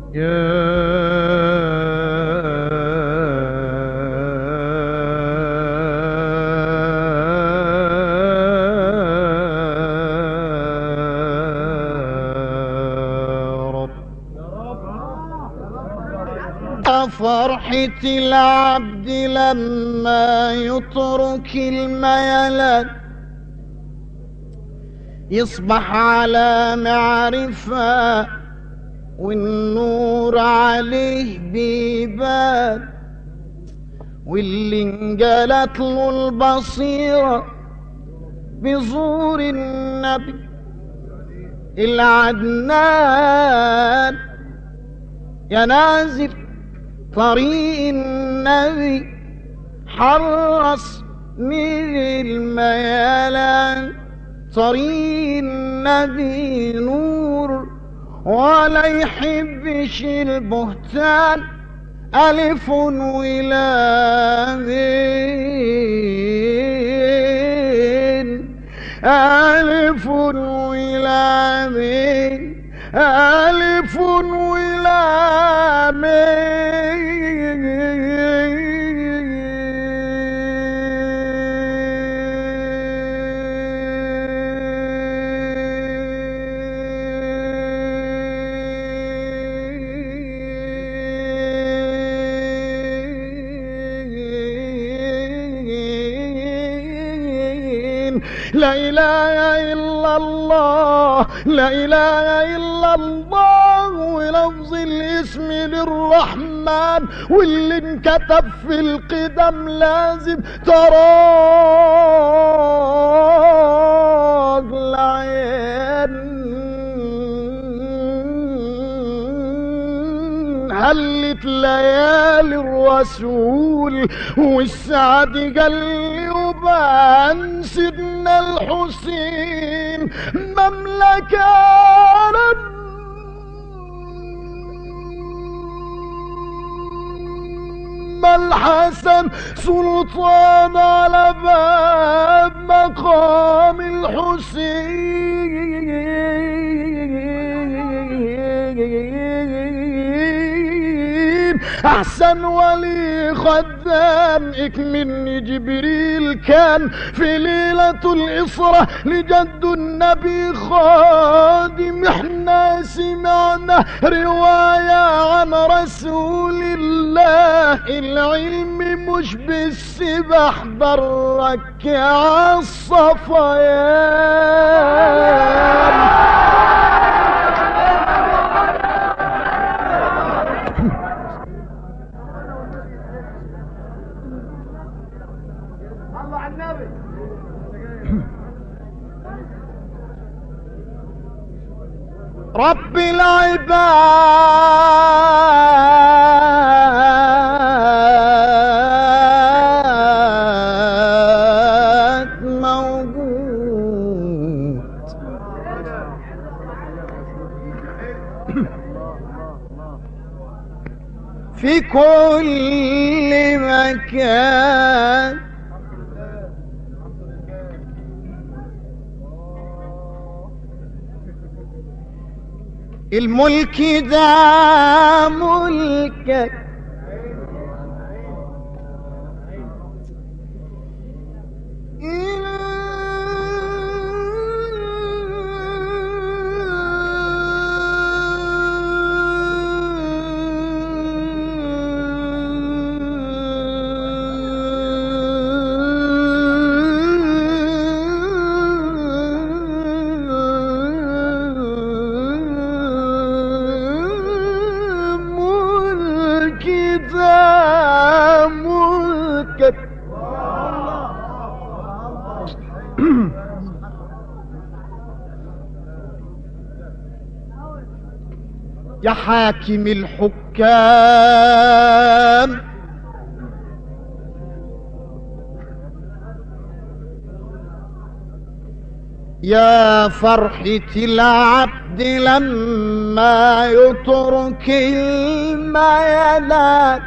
فرحة العبد لما يترك الميلان يصبح على معرفة والنور عليه بيبان واللي انجلت له البصيرة بزور النبي العدنان يا نازل طريق النبي حرص من الميلان طريق النبي نور ولا يحبش البهتان ألف ولامين ألف ولامين ألف ولامين لا إله إلا الله لا إله إلا الله ولفظ الاسم للرحمن واللي انكتب في القدم لازم تراك العين هلت ليالي الرسول والسعد قال لي وبان سيدنا الحسين مملكة لما الحسن سلطان على باب مقام الحسين احسن ولي خدام اكمن جبريل كان في ليلة الاسرة لجد النبي خادم احنا سمعنا رواية عن رسول الله العلم مش بالسبح برك عالصفيان الله على النبي رب العباد موجود في كل مكان الملك ده ملكك ملك ده ملكك يا حاكم الحكام يا فرحة العبد لما يترك الميلاد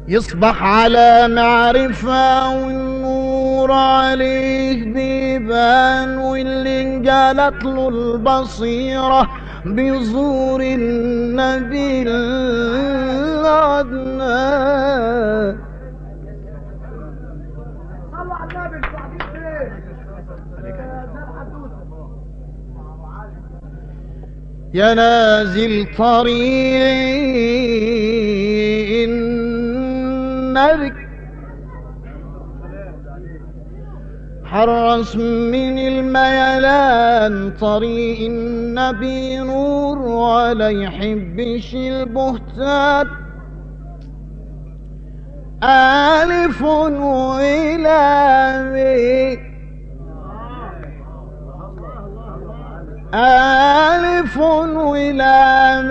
يصبح على معرفة والنور عليه بيبان واللي انجلت له البصيرة بزور النبي العدنان يا نازل طريق النبي حرص من الميلان طريق النبي نور ولا يحبش البهتان ألف وإلى ألف ولام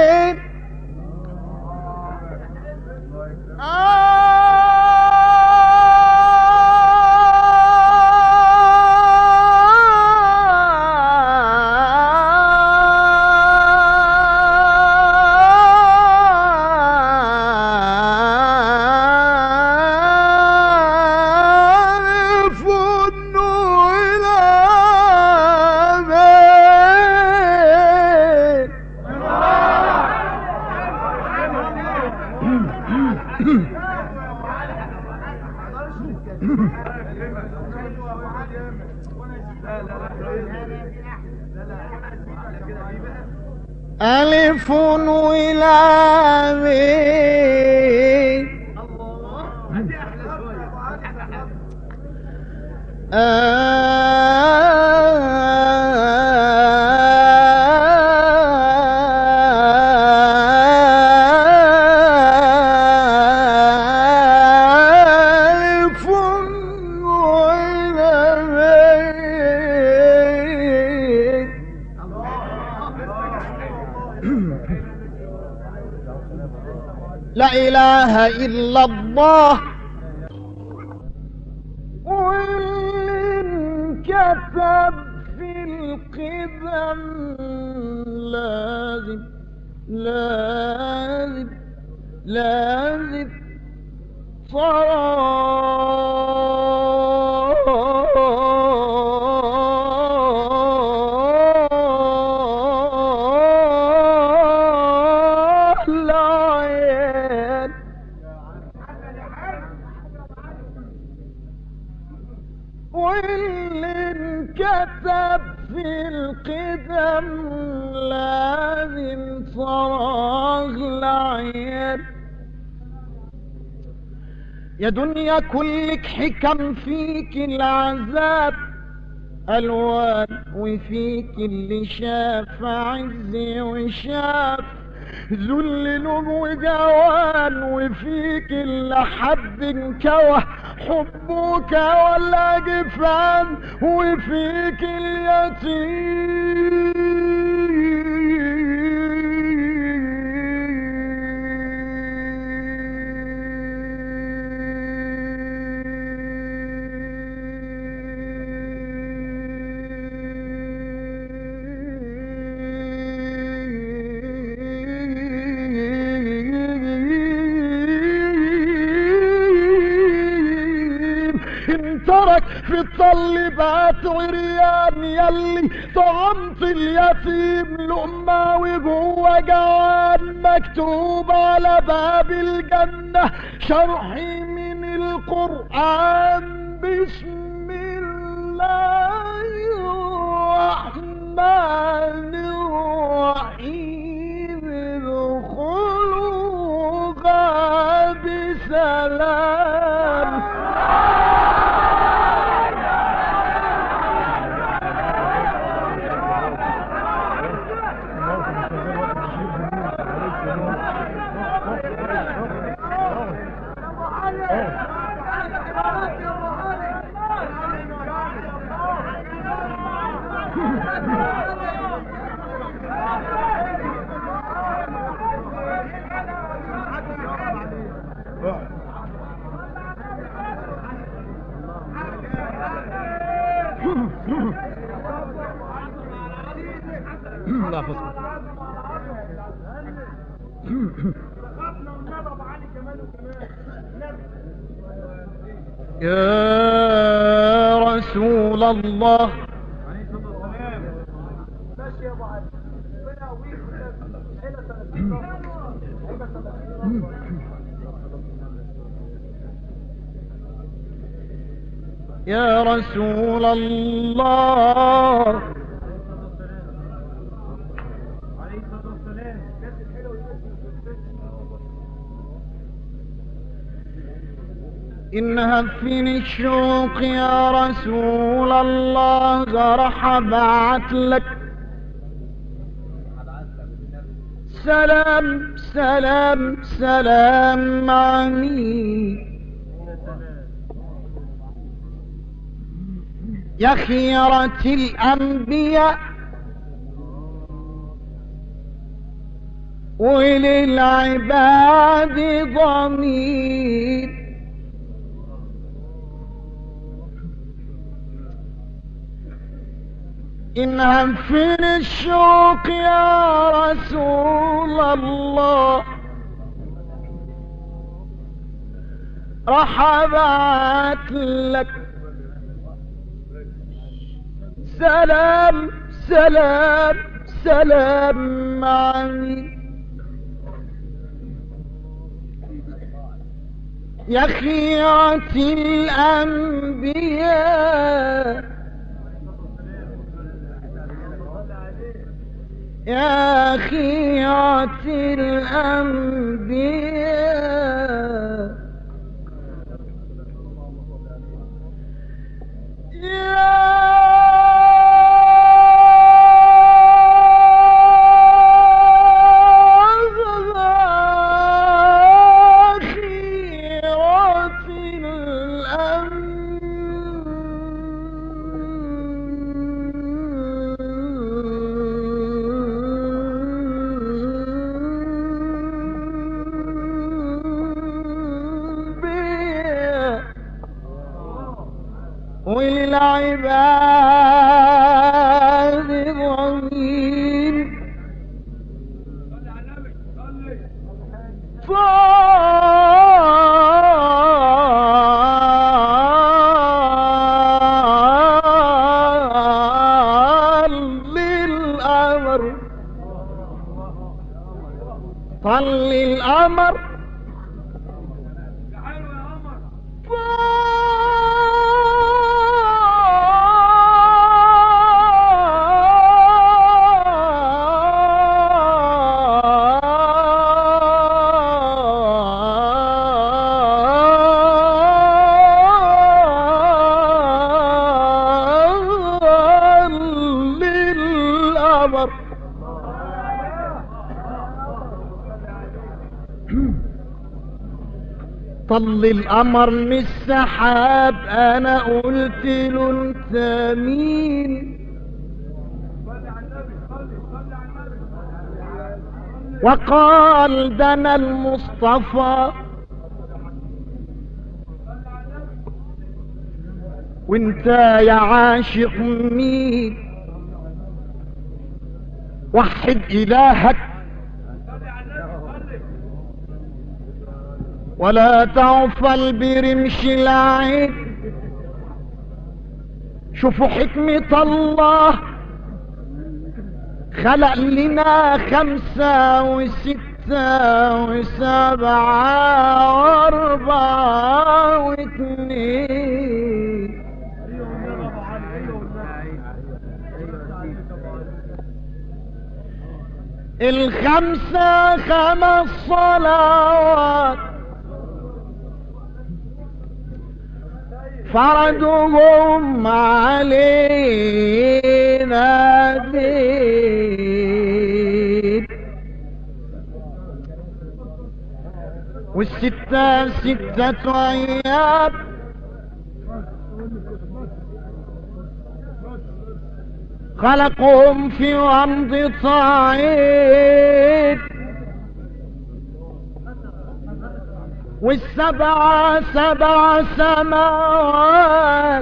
ألف ولام ألف ولام ألف ولام لا إله إلا الله واللي انكتب في القدم لازم لازم لازم صلاة العين واللي انكتب في القدم لازم فراغ العين يا دنيا كلك حكم فيك العذاب ألوان وفيك اللي شاف عزي وشاف ذل لون وجوان وفيك اللي حد انكوى حبك ولا جفان وفيك اليتيم انترك في الطلبات عريان يلي طعمت اليتيم لقمة وجوه جوان مكتوب على باب الجنة شرحي من القرآن بسم الله الرحمن الرحيم ادخلوها بسلام لا فصل يا رسول الله يا رسول الله إن هفني الشوق يا رسول الله راح بعت لك سلام سلام سلام عني يا خيرة الأنبياء وللعباد ضمير إن فين الشوق يا رسول الله راح ابعت لك سلام سلام سلام عني يا خيرة الأنبياء يا خيرة الأنبياء يا خيرة الأنبياء وللعباد ضمير طال للأمر طل الأمر للأمر طل القمر من السحاب انا قلت له انت مين وقال ده انا المصطفى وانت يا عاشق مين وحد الهك ولا تعفل برمش العين شوفوا حكمة الله خلق لنا خمسة وستة وسبعة واربعة واثنين الخمسة خمس صلوات فرضهم علينا دين والستة ستة أيام خلقهم في غمض صعيد والسبعة سبع سماوات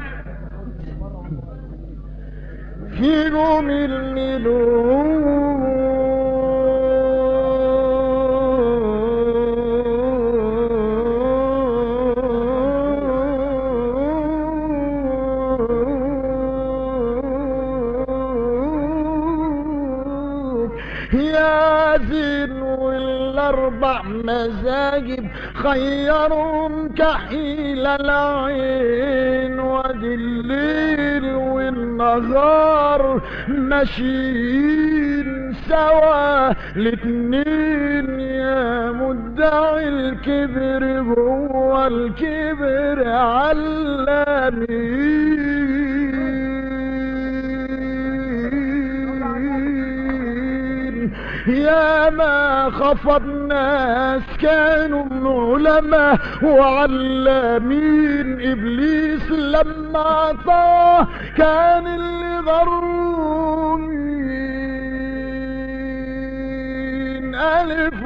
فيهم ياسين والاربع مزاجب خيرهم كحيل العين ودي الليل والنهار ماشيين سوا الاتنين يا مدعي الكبر هو الكبر علامين يا ما خفض ناس كانوا من علماء وعلامين ابليس لما طاه كان اللي ضروني ألف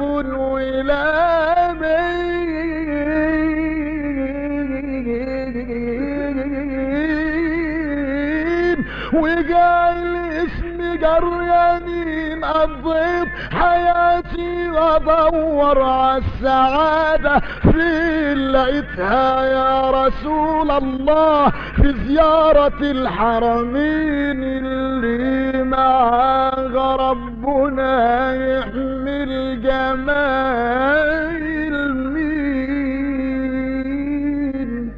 ولامين وقال اسمي جريانين قضيت حياتي وادور على السعادة في لقيتها يا رسول الله في زيارة الحرمين اللي معاها ربنا يحمل جمايل مين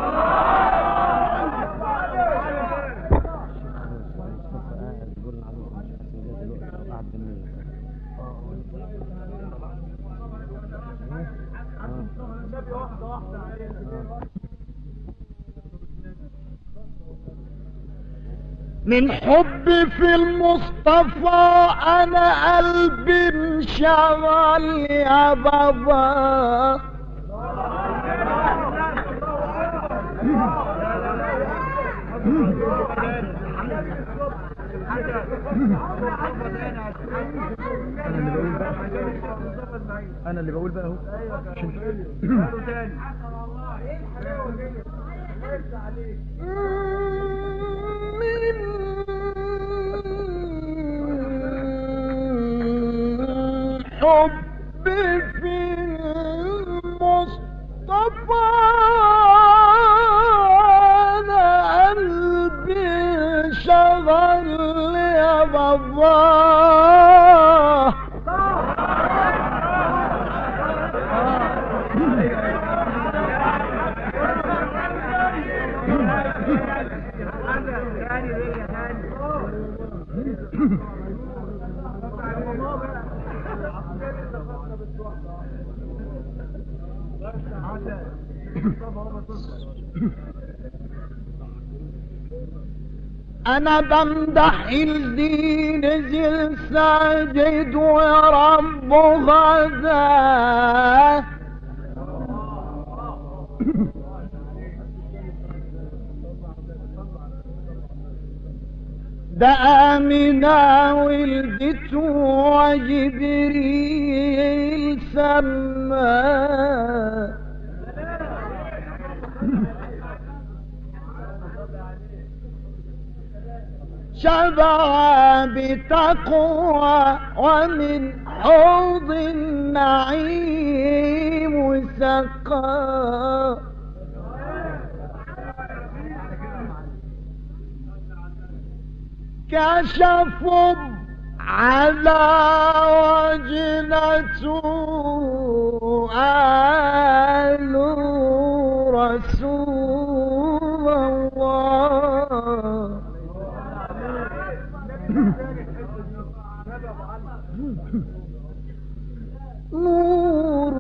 من حبي في المصطفى انا قلبي انشغل يا بابا انا اللي بقول بقى اهو من حبي في المصطفى انا قلبي شغل يا بابا انا بمدح الدين ذي الساجد ورب غزاه ده آمنة ولدته وجبريل سماه شبع بتقوى ومن حوض النعيم سقى كشف على وجنته آل رسول الله نور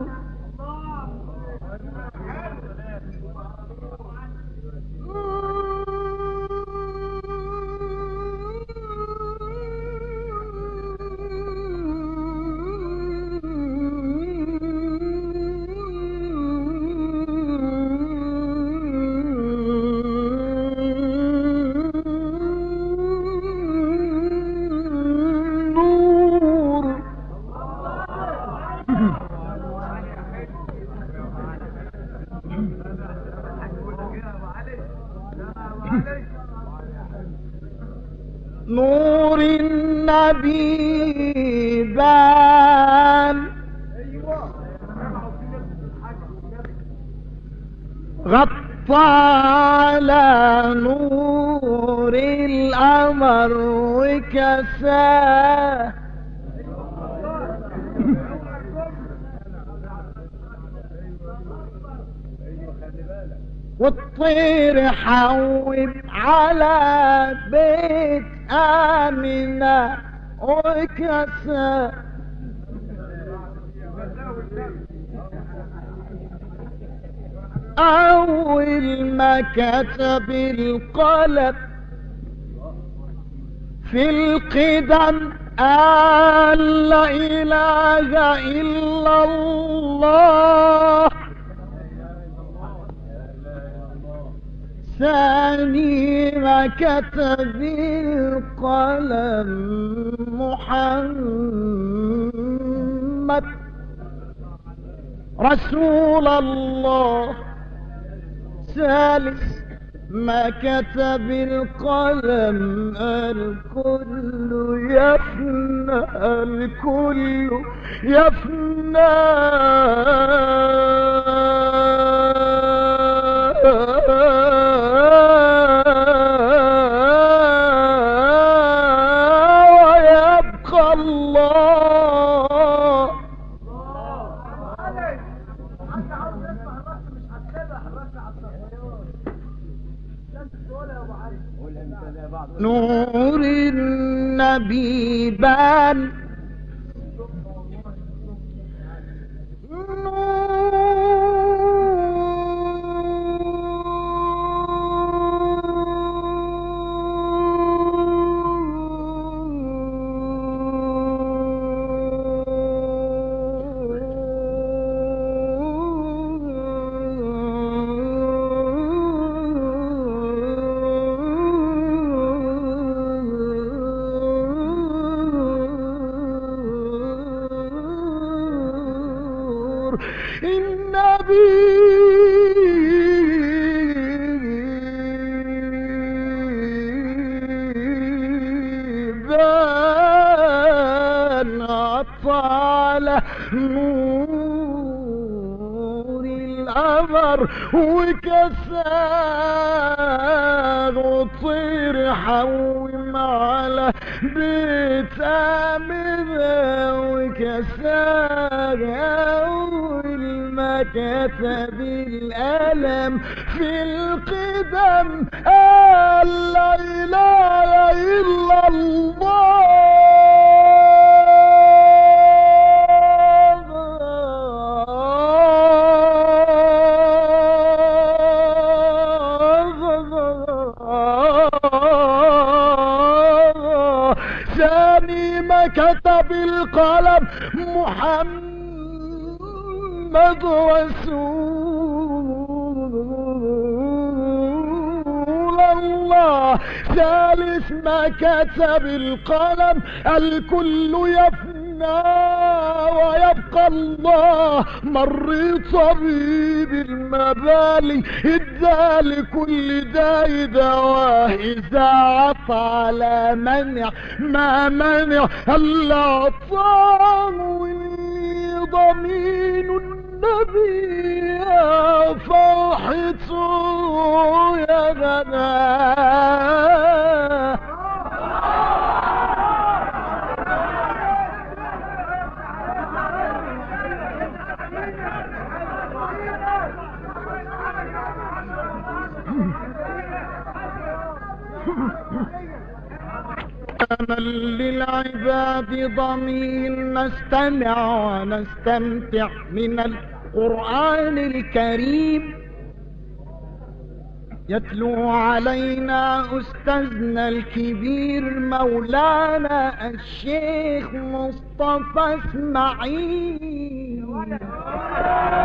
نور نور النبي بان غطى على نور القمر وكساه والطير حوب على بيت آمنة وكسر أول ما كتب القلم في القدم قال لا إله إلا الله ثاني ما كتب القلم محمد رسول الله ثالث ما كتب القلم الكل يفنى الكل يفنى ويبقى الله نور النبي بان نور النبي بان أطال نور القمر وكسان وطير حوم على بيت آمنة وكسان أول ما كتب الألم في القدم قال لا إله إلا الله ثاني ما كتب القلم محمد رسول الله ثالث ما كتب القلم الكل يفنى ويبقى الله مر طبيب المبالي ادى لكل داء دواه اذا عطى على منع ما منع الا طعم ضمين النبي يا فرحته يا بنات أمل للعباد ضمين نستمع ونستمتع من القرآن الكريم يتلو علينا أستاذنا الكبير مولانا الشيخ مصطفى اسماعيل